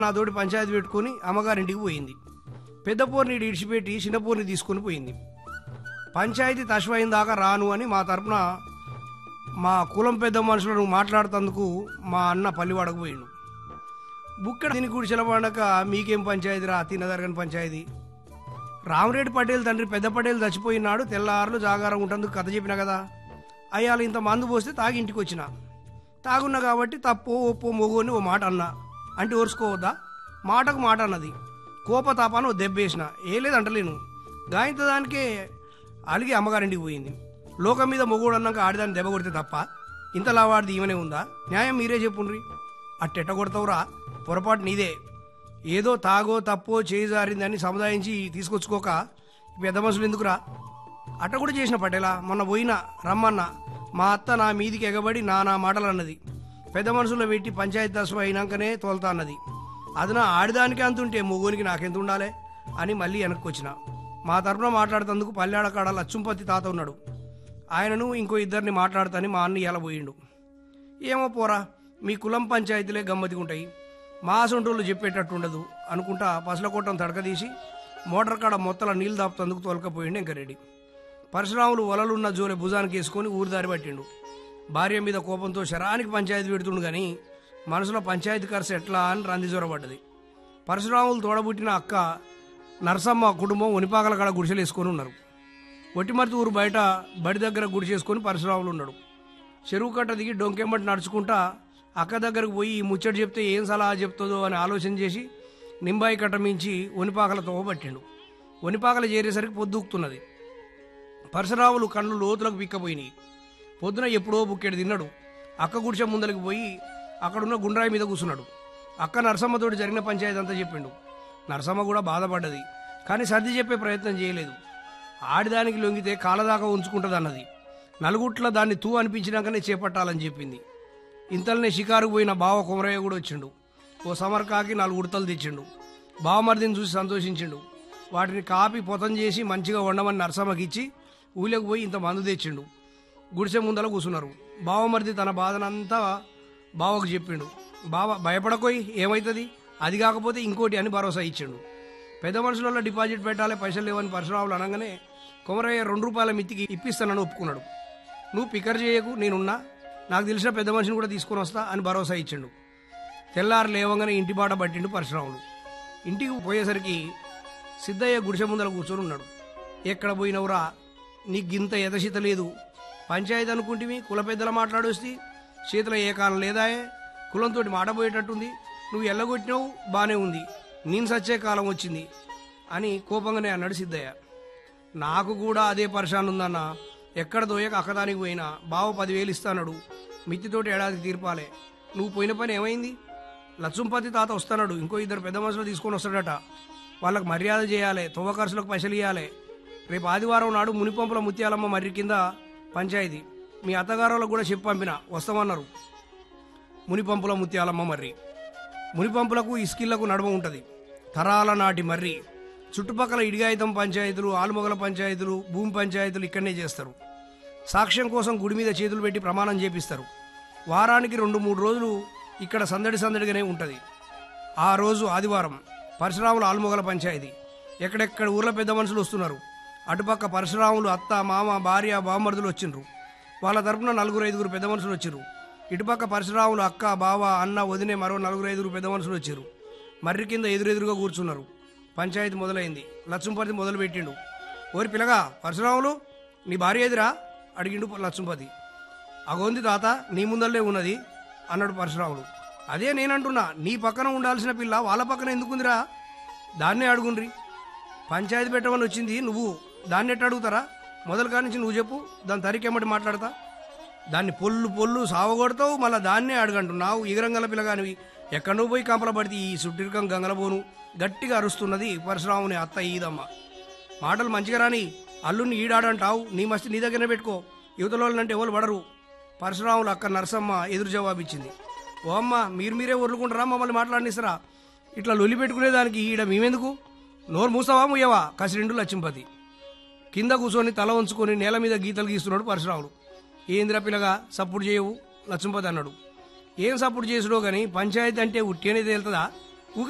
నాతోటి పంచాయతీ పెట్టుకుని అమ్మగారింటికి పోయింది పెద్ద పోర్ని ఇడిచిపెట్టి చిన్న పోర్ని తీసుకుని పోయింది పంచాయతీ తశ్వైన దాకా రాను అని మా తరపున మా కులం పెద్ద మనుషులను మాట్లాడుతందుకు మా అన్న పల్లివాడకు పోయిండు బుక్కడ దీని గుడిసెల పండక మీకేం పంచాయతీ రా తినదరగని పంచాయతీ రామరెడ్డి పటేల్ తండ్రి పెద్ద పటేల్ చచ్చిపోయినాడు తెల్లారులు జాగారం ఉంటందుకు కథ చెప్పిన కదా అయ్యాల ఇంత మందు పోస్తే తాగి ఇంటికి వచ్చిన తాగున్నా కాబట్టి తప్పు ఒప్పు మొగు అని ఓ మాట అన్నా అంటే ఓర్చుకోవద్దా మాటకు మాట అన్నది కోపతాపాను ఓ దెబ్బేసిన ఏ లేదు అంటలేను గాయంత దానికే అలిగి అమ్మగారింటికి పోయింది లోకం మీద మొగుడు అన్నాక ఆడిదాన్ని దెబ్బ కొడితే తప్ప ఇంతలా వాడిది ఈమెనే ఉందా న్యాయం మీరే చెప్పుండ్రి అట్టెట్ట కొడతావురా పొరపాటు నీదే ఏదో తాగో తప్పో చేయి జారిందని సముదాయించి తీసుకొచ్చుకోక ఈ పెద్ద మనుషులు ఎందుకురా అట్ట కూడా చేసిన పటేలా మొన్న పోయినా రమ్మన్నా మా అత్త నా మీదికి ఎగబడి నా నా మాటలు అన్నది పెద్ద మనుషుల్లో పెట్టి పంచాయతీ దశ అయినాకనే తోలుతా అన్నది అది నా ఆడిదానికి అంతుంటే మొగోనికి నాకెంత ఉండాలి అని మళ్ళీ వెనక్కి వచ్చిన మా తరపున మాట్లాడుతందుకు పల్లెడ కాడ లచ్చుంపతి తాత ఉన్నాడు ఆయనను ఇంకో ఇద్దరిని మాట్లాడతాని మా అన్న ఇలా పోయిండు ఏమో పోరా మీ కులం పంచాయతీలే గమ్మతిగా ఉంటాయి మా సొంటోళ్ళు చెప్పేటట్టు ఉండదు అనుకుంటా పసలకోటం తడకదీసి మోటార్ కాడ మొత్తల నీళ్ళు దాపుతందుకు తోలకపోయిండు ఇంకరెడ్డి పరశురాములు వలలున్న జోలె భుజానికి వేసుకొని ఊరిదారి పట్టిండు భార్య మీద కోపంతో శరానికి పంచాయతీ పెడుతుండు కానీ మనసులో పంచాయతీ ఖర్చు ఎట్లా అని రంది జ్వరపడ్డది పరశురాములు తోడబుట్టిన అక్క నరసమ్మ కుటుంబం ఉనిపాకల కాడ గుడిసెలు వేసుకొని ఉన్నారు ఒట్టిమర్తి ఊరు బయట బడి దగ్గర గుడిసేసుకొని పరశురాములు ఉన్నాడు చెరువు కట్ట దిగి డొంకెమ్మటి నడుచుకుంటా అక్క దగ్గరకు పోయి ఈ ముచ్చట చెప్తే ఏం సలహా చెప్తుందో అని ఆలోచన చేసి నింబాయి కట్ట మించి ఒనిపాకలతో పట్టిండు ఒనిపాకల చేరేసరికి పొద్దుకుతున్నది పరశురాములు కళ్ళు లోతులకు పిక్కపోయినాయి పొద్దున ఎప్పుడో బుక్కెడు తిన్నాడు అక్క గుడిసె ముందరికి పోయి అక్కడున్న గుండ్రాయి మీద కూర్చున్నాడు అక్క నరసమ్మతోటి జరిగిన పంచాయతీ అంతా చెప్పిండు నరసమ్మ కూడా బాధపడ్డది కానీ సర్ది చెప్పే ప్రయత్నం చేయలేదు ఆడిదానికి లొంగితే కాలదాకా ఉంచుకుంటుంది అన్నది నలుగుట్ల దాన్ని తూ అనిపించినాకనే చేపట్టాలని చెప్పింది ఇంతలోనే షికారుకు పోయిన బావ కుమరయ్య కూడా వచ్చిండు ఓ సమర్కాకి నాలుగు ఉడతలు తెచ్చిండు బావమరిదిని చూసి సంతోషించిండు వాటిని కాపి పొతం చేసి మంచిగా వండమని నరసమ్మకి ఇచ్చి ఊళ్ళకి పోయి ఇంత మందు తెచ్చిండు గుడిసె ముందల కూర్చున్నారు బావమరిది తన బాధనంతా బావకు చెప్పిండు బావ భయపడకోయి ఏమవుతుంది అది కాకపోతే ఇంకోటి అని భరోసా ఇచ్చిండు పెద్ద మనుషులలో డిపాజిట్ పెట్టాలి పైసలు లేవని పరశురాములు అనగానే కొమరయ్య రెండు రూపాయల మిత్తికి ఇప్పిస్తానని ఒప్పుకున్నాడు నువ్వు పికర్ చేయకు నేనున్నా నాకు తెలిసిన పెద్ద మనిషిని కూడా తీసుకొని వస్తా అని భరోసా ఇచ్చిండు తెల్లారు లేవగానే ఇంటి బాట పట్టిండు పరశురాములు ఇంటికి పోయేసరికి సిద్ధయ్య గుడిసె ముందర కూర్చొని ఉన్నాడు ఎక్కడ పోయినవురా నీకు గింత ఎదశీత లేదు పంచాయతీ అనుకుంటివి కుల పెద్దల మాట్లాడొస్తే చేతిలో ఏ కాలం లేదాయే కులంతో మాట పోయేటట్టుంది నువ్వు ఎల్లగొట్టినావు బానే ఉంది నేను సచ్చే కాలం వచ్చింది అని కోపంగానే అన్నాడు సిద్ధయ్య నాకు కూడా అదే పరిశాన్ ఉందన్న ఎక్కడ దోయక అక్కదానికి పోయినా బావ పదివేలు ఇస్తానడు మిత్తితోటి ఏడాది తీర్పాలే నువ్వు పోయిన పని ఏమైంది లచ్చుంపతి తాత వస్తాడు ఇంకో ఇద్దరు పెద్ద మనుషులు తీసుకొని వస్తాడట వాళ్ళకి మర్యాద చేయాలి తొవ్వ ఖర్చులకు పైసలు ఇవ్వాలి రేపు ఆదివారం నాడు మునిపంపుల ముత్యాలమ్మ మర్రి కింద పంచాయతీ మీ అత్తగారులకు కూడా చెప్పి పంపిన వస్తామన్నారు మునిపంపుల ముత్యాలమ్మ మర్రి మునిపంపులకు ఇస్కిళ్లకు నడుమ ఉంటుంది తరాల నాటి మర్రి చుట్టుపక్కల ఇడిగాయితం పంచాయతీలు ఆలుమొగల పంచాయతీలు భూమి పంచాయతీలు ఇక్కడనే చేస్తారు సాక్ష్యం కోసం గుడి మీద చేతులు పెట్టి ప్రమాణం చేపిస్తారు వారానికి రెండు మూడు రోజులు ఇక్కడ సందడి సందడిగానే ఉంటుంది ఆ రోజు ఆదివారం పరశురాములు ఆలుమొగల పంచాయతీ ఎక్కడెక్కడ ఊర్ల పెద్ద మనుషులు వస్తున్నారు అటుపక్క పరశురాములు అత్త మామ భార్య బామ్మర్దులు వచ్చిండ్రు వాళ్ళ తరపున నలుగురు ఐదుగురు పెద్ద మనుషులు వచ్చిర్రు ఇటుపక్క పరశురాములు అక్క బావ అన్న వదినే మరో నలుగురు ఐదుగురు పెద్ద మనుషులు వచ్చారు మర్రి కింద ఎదురెదురుగా కూర్చున్నారు పంచాయతీ మొదలైంది లచ్చుంపతి మొదలు పెట్టిండు ఓరి పిల్లగా పరశురాములు నీ భార్య ఎదురా అడిగిండు లచ్చుంపతి అగోంది తాత నీ ముందల్లే ఉన్నది అన్నాడు పరశురాముడు అదే నేనంటున్నా నీ పక్కన ఉండాల్సిన పిల్ల వాళ్ళ పక్కన ఎందుకుందిరా దాన్నే అడుగుండ్రి పంచాయతీ పెట్టమని వచ్చింది నువ్వు దాన్ని ఎట్ట అడుగుతారా మొదలు కానించి నువ్వు చెప్పు దాని తరికెమ్మటి మాట్లాడతా దాన్ని పొల్లు పొల్లు సావగొడతావు మళ్ళీ దాన్నే అడగంటున్నావు ఇగరంగల పిల్లగానివి ఎక్కడ నువ్వు పోయి కంపల పడితే ఈ సుట్టిరికం గంగలబోను గట్టిగా అరుస్తున్నది పరశురాముని అత్త ఈదమ్మ మాటలు మంచిగా రాని అల్లుని ఈడాడంటావు నీ మస్తి నీ దగ్గరనే పెట్టుకో యువతల వాళ్ళంటే ఎవరు పడరు పరశురాములు అక్క నరసమ్మ ఎదురు జవాబిచ్చింది ఓ అమ్మ మీరు మీరే ఒర్లుకుంటారా మమ్మల్ని మాట్లాడినిస్తారా ఇట్లా లొల్లి పెట్టుకునేదానికి ఈడ మేమెందుకు నోరు మూసావా ముయ్యవా కసిరెండు లచ్చింపతి కింద కూర్చొని తల ఉంచుకొని నేల మీద గీతలు గీస్తున్నాడు పరశురాముడు ఏందిరా పిల్లగా సప్పుడు చేయవు లచ్చింపతి అన్నాడు ఏం సప్పుడు చేసుడో గాని పంచాయతీ అంటే ఉట్టేనే తేలుతుందా